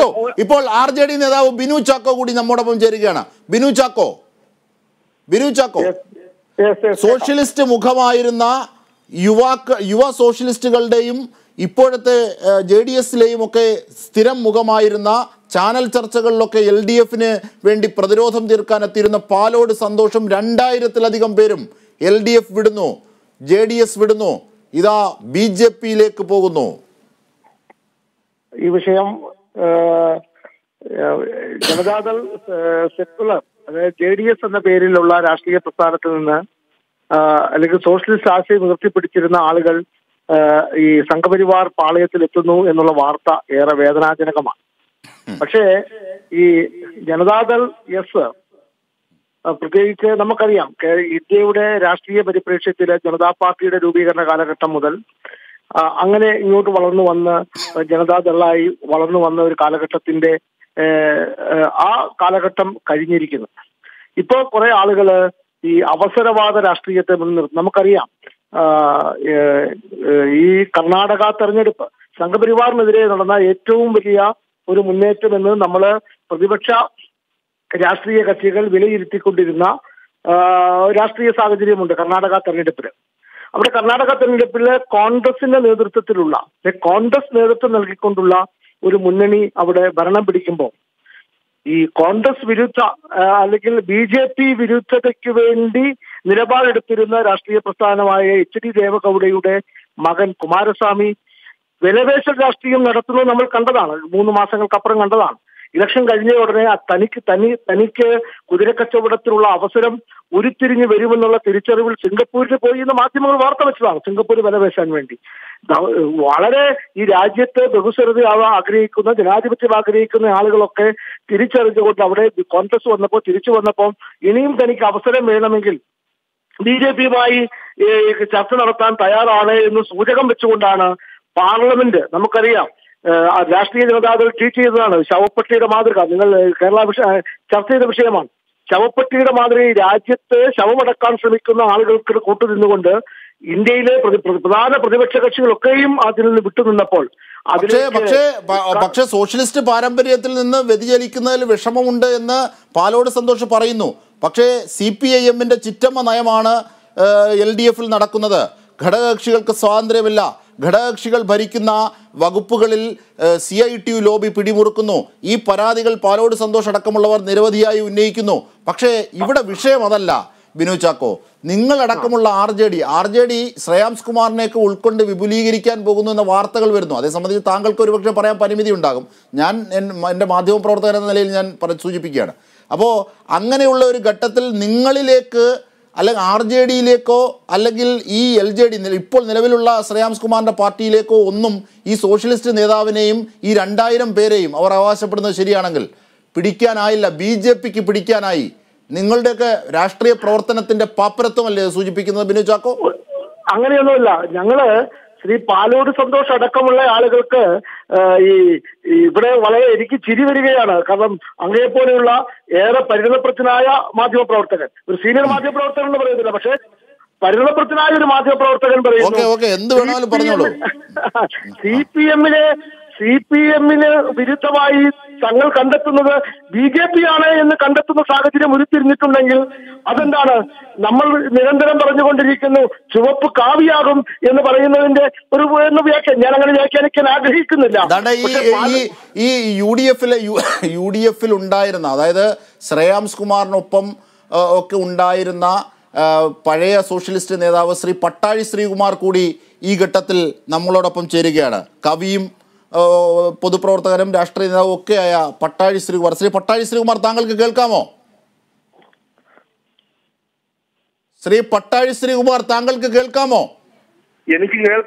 ചാക്കോ ഇപ്പോൾ R J D നേതാവ് ബിനു ചാക്കോ കൂടി നമ്മോടൊപ്പം ചേരുകയാണ് Binu Chacko Binu Chacko Yes, yes. Socialist മുഖമായിരുന്ന യുവാക്ക യുവ സോഷ്യലിസ്റ്റുകളുടെയും ഇപ്പോഴത്തെ ജെ ഡി എസിലെയും ഒക്കെ സ്ഥിരം മുഖമായിരുന്ന ചാനൽ ചർച്ചകളിലൊക്കെ എൽ ഡി എഫിന് വേണ്ടി പ്രതിരോധം തീർക്കാൻ എത്തിയിരുന്ന പാലോട് സന്തോഷം രണ്ടായിരത്തിലധികം പേരും എൽ ഡി എഫ് വിടുന്നു ജെ ഡി എസ് വിടുന്നു ഇതാ ബി ജെ പിയിലേക്ക് പോകുന്നു ഈ വിഷയം ഏഹ്, ഏഹ്, ജനതാദൾ ഏഹ്, സെക്കുലർ അതായത് ജെ ഡി എസ് എന്ന പേരിലുള്ള രാഷ്ട്രീയ പ്രസ്ഥാനത്തിൽ നിന്ന് ആഹ്, അല്ലെങ്കിൽ സോഷ്യലിസ്റ്റ് ആശയം ഉയർത്തിപ്പിടിച്ചിരുന്ന ആളുകൾ ആഹ്, ഈ സംഘപരിവാർ പാളയത്തിൽ എത്തുന്നു എന്നുള്ള വാർത്ത ഏറെ വേദനാജനകമാണ് പക്ഷേ ഈ ജനതാദൾ എസ് അഹ് പ്രത്യേകിച്ച് നമുക്കറിയാം കേ- ഇന്ത്യയുടെ രാഷ്ട്രീയ പരിപ്രേക്ഷ്യത്തില് ജനതാ പാർട്ടിയുടെ രൂപീകരണ കാലഘട്ടം മുതൽ ആ, അങ്ങനെ ഇങ്ങോട്ട് വളർന്നു വന്ന് ജനതാദളായി വളർന്നു വന്ന ഒരു കാലഘട്ടത്തിന്റെ ഏഹ്, ഏഹ്, ആ കാലഘട്ടം കഴിഞ്ഞിരിക്കുന്നു ഇപ്പോൾ കുറെ ആളുകള് ഈ അവസരവാദ രാഷ്ട്രീയത്തെ മുൻനിർത്തി നമുക്കറിയാം ആ, ഏഹ്, ഏഹ്, ഈ കർണാടക തെരഞ്ഞെടുപ്പ് സംഘപരിവാറിനെതിരെ നടന്ന ഏറ്റവും വലിയ ഒരു മുന്നേറ്റം എന്ന് നമ്മള് പ്രതിപക്ഷ രാഷ്ട്രീയ കക്ഷികൾ വിലയിരുത്തിക്കൊണ്ടിരുന്ന ആ, രാഷ്ട്രീയ സാഹചര്യമുണ്ട് കർണാടക തെരഞ്ഞെടുപ്പിൽ അവിടെ കർണാടക തെരഞ്ഞെടുപ്പിൽ കോൺഗ്രസിന്റെ നേതൃത്വത്തിലുള്ള ഏ, കോൺഗ്രസ് നേതൃത്വം നൽകിക്കൊണ്ടുള്ള ഒരു മുന്നണി അവിടെ ഭരണം പിടിക്കുമ്പോൾ ഈ കോൺഗ്രസ് വിരുദ്ധ ആ, അല്ലെങ്കിൽ ബി ജെ പി വിരുദ്ധതയ്ക്ക് വേണ്ടി നിലപാടെടുത്തിരുന്ന രാഷ്ട്രീയ പ്രസ്ഥാനമായ എച്ച് ഡി ദേവഗൌഡയുടെ മകൻ കുമാരസ്വാമി വിലപേശൽ രാഷ്ട്രീയം നടത്തുന്നത് നമ്മൾ കണ്ടതാണ് മൂന്ന് മാസങ്ങൾക്കപ്പുറം കണ്ടതാണ് ഇലക്ഷൻ കഴിഞ്ഞ ഉടനെ ആ തനിക്ക് തനി തനിക്ക് കുതിരക്കച്ചവടത്തിനുള്ള അവസരം ഉരുത്തിരിഞ്ഞ് വരുമെന്നുള്ള തിരിച്ചറിവിൽ സിംഗപ്പൂരിൽ പോയി എന്ന് മാധ്യമങ്ങൾ വാർത്ത വെച്ചതാണ് സിംഗപ്പൂർ വിലപേശാൻ വേണ്ടി ദ- വളരെ ഈ രാജ്യത്ത് ബഹുസ്വരത ആഗ്രഹിക്കുന്ന ജനാധിപത്യം ആഗ്രഹിക്കുന്ന ആളുകളൊക്കെ തിരിച്ചറിഞ്ഞുകൊണ്ട് അവിടെ കോൺഗ്രസ് വന്നപ്പോൾ തിരിച്ചു വന്നപ്പോൾ ഇനിയും തനിക്ക് അവസരം വേണമെങ്കിൽ ബി ജെ പിയുമായി ചർച്ച നടത്താൻ തയ്യാറാണ് എന്ന് സൂചകം വെച്ചുകൊണ്ടാണ് പാർലമെന്റ് നമുക്കറിയാം ഏഹ്, ആ രാഷ്ട്രീയ ജനതാദൾ ട്വീറ്റ് ചെയ്തതാണ് ശവപ്പെട്ടിയുടെ മാതൃക നിങ്ങൾ ഏഹ്, കേരള വിഷ ഏഹ്, ചർച്ച ചെയ്ത വിഷയമാണ് ശവപ്പെട്ടിയുടെ മാതൃക ശവമടക്കാൻ ശ്രമിക്കുന്ന ശ്രമിക്കുന്ന ആളുകൾക്ക് കൂട്ടുനിന്നുകൊണ്ട് ഇന്ത്യയിലെ പ്രതി- പ്രതി- പ്രധാന പ്രതിപക്ഷ കക്ഷികളൊക്കെയും അതിൽ നിന്ന് വിട്ടുനിന്നപ്പോൾ പക്ഷേ അതിലേക്ക് പക്ഷേ പ- പക്ഷേ സോഷ്യലിസ്റ്റ് പാരമ്പര്യത്തിൽ നിന്ന് വ്യതിചലിക്കുന്നതിൽ വിഷമമുണ്ട് എന്ന് പാലോട് സന്തോഷ് പറയുന്നു പക്ഷേ സി പി ഐ എമ്മിന്റെ ചിറ്റമ്മ നയമാണ് എൽ ഡി എഫിൽ നടക്കുന്നത് ഘടകകക്ഷികൾക്ക് സ്വാതന്ത്ര്യമില്ല ഘടകകക്ഷികൾ ഭരിക്കുന്ന വകുപ്പുകളിൽ C I T U lobby പിടിമുറുക്കുന്നു ഈ പരാതികൾ പാലോട് സന്തോഷ് അടക്കമുള്ളവർ നിരവധിയായി ഉന്നയിക്കുന്നു പക്ഷേ ഇവിടെ വിഷയം അതല്ല ബിനു ചാക്കോ നിങ്ങളടക്കമുള്ള R J D R J D Shreyams കുമാറിനെയൊക്കെ ഉൾക്കൊണ്ട് വിപുലീകരിക്കാൻ പോകുന്നു എന്ന വാർത്തകൾ വരുന്നു അതേ സംബന്ധിച്ച് താങ്കൾക്ക് ഒരുപക്ഷെ പറയാൻ പരിമിതി ഉണ്ടാകും ഞാൻ എൻ- എൻ്റെ മാധ്യമപ്രവർത്തകൻ എന്ന നിലയിൽ ഞാൻ പറ സൂചിപ്പിക്കുകയാണ് അപ്പോൾ അങ്ങനെയുള്ള ഒരു ഘട്ടത്തിൽ നിങ്ങളിലേക്ക് അല്ലെങ്കിൽ ആർ ജെ ഡിയിലേക്കോ അല്ലെങ്കിൽ ഈ എൽ ജെ ഡി ഇപ്പോൾ നിലവിലുള്ള ശ്രേയാംസ് കുമാറിൻ്റെ പാർട്ടിയിലേക്കോ ഒന്നും ഈ സോഷ്യലിസ്റ്റ് നേതാവിനെയും ഈ രണ്ടായിരം പേരെയും അവർ അവകാശപ്പെടുന്നത് ശരിയാണെങ്കിൽ പിടിക്കാനായില്ല ബി ജെ പിക്ക് പിടിക്കാനായി നിങ്ങളുടെയൊക്കെ രാഷ്ട്രീയ പ്രവർത്തനത്തിന്റെ പാപ്പരത്വമല്ലേ ഇത് സൂചിപ്പിക്കുന്നത് ബിനു ചാക്കോ അങ്ങനെയൊന്നുമില്ല ഞങ്ങള് ശ്രീ പാലോട് സന്തോഷ് അടക്കമുള്ള ആളുകൾക്ക് ആ, ഈ ഈ ഇവിടെ വളരെ എനിക്ക് ചിരി വരികയാണ് കാരണം അങ്ങനെപ്പോലെയുള്ള ഏറെ പരിണതപ്രജ്ഞനായ മാധ്യമപ്രവർത്തകൻ ഒരു സീനിയർ മാധ്യമപ്രവർത്തകൻ എന്ന് പറയുന്നില്ല പക്ഷേ പരിണതപ്രജ്ഞനായ ഒരു മാധ്യമപ്രവർത്തകൻ ഓക്കെ ഓക്കെ എന്ത് വേണമെങ്കിലും പറഞ്ഞോളൂ സി പി എമ്മിന് സി പി എമ്മിന് വിരുദ്ധമായി തങ്ങൾ കണ്ടെത്തുന്നത് ബി ജെ പി ആണ് എന്ന് കണ്ടെത്തുന്ന സാഹചര്യം ഉരുത്തിരിഞ്ഞിട്ടുണ്ടെങ്കിൽ അതെന്താണ് നമ്മൾ നിരന്തരം പറഞ്ഞുകൊണ്ടിരിക്കുന്നു ചുവപ്പ് കാവിയാകും എന്ന് പറയുന്നതിന്റെ ഒരു എന്ന് വ്യാഖ്യാനം ഞാൻ അങ്ങനെ വ്യാഖ്യാനിക്കാൻ ആഗ്രഹിക്കുന്നില്ല ദാണ്ട ഈ പക്ഷേ ഈ ഈ യു ഡി എഫിലെ യു ഡി എഫിൽ ഉണ്ടായിരുന്ന അതായത് ശ്രേയാംസ് കുമാറിനൊപ്പം ആ, ഒക്കെ ഉണ്ടായിരുന്ന ആ, പഴയ സോഷ്യലിസ്റ്റ് നേതാവ് ശ്രീ പട്ടാഴി ശ്രീകുമാർ കൂടി ഈ ഘട്ടത്തിൽ നമ്മളോടൊപ്പം ചേരുകയാണ് കവിയും ആ, പൊതുപ്രവർത്തകനും രാഷ്ട്രീയ നേതാവും ഒക്കെയായ പട്ടാഴി ശ്രീകുമാർ ശ്രീ പട്ടാഴി ശ്രീകുമാർ താങ്കൾക്ക് കേൾക്കാമോ ശ്രീ പട്ടാഴി ശ്രീകുമാർ താങ്കൾക്ക് കേൾക്കാമോ എനിക്ക് കേൾ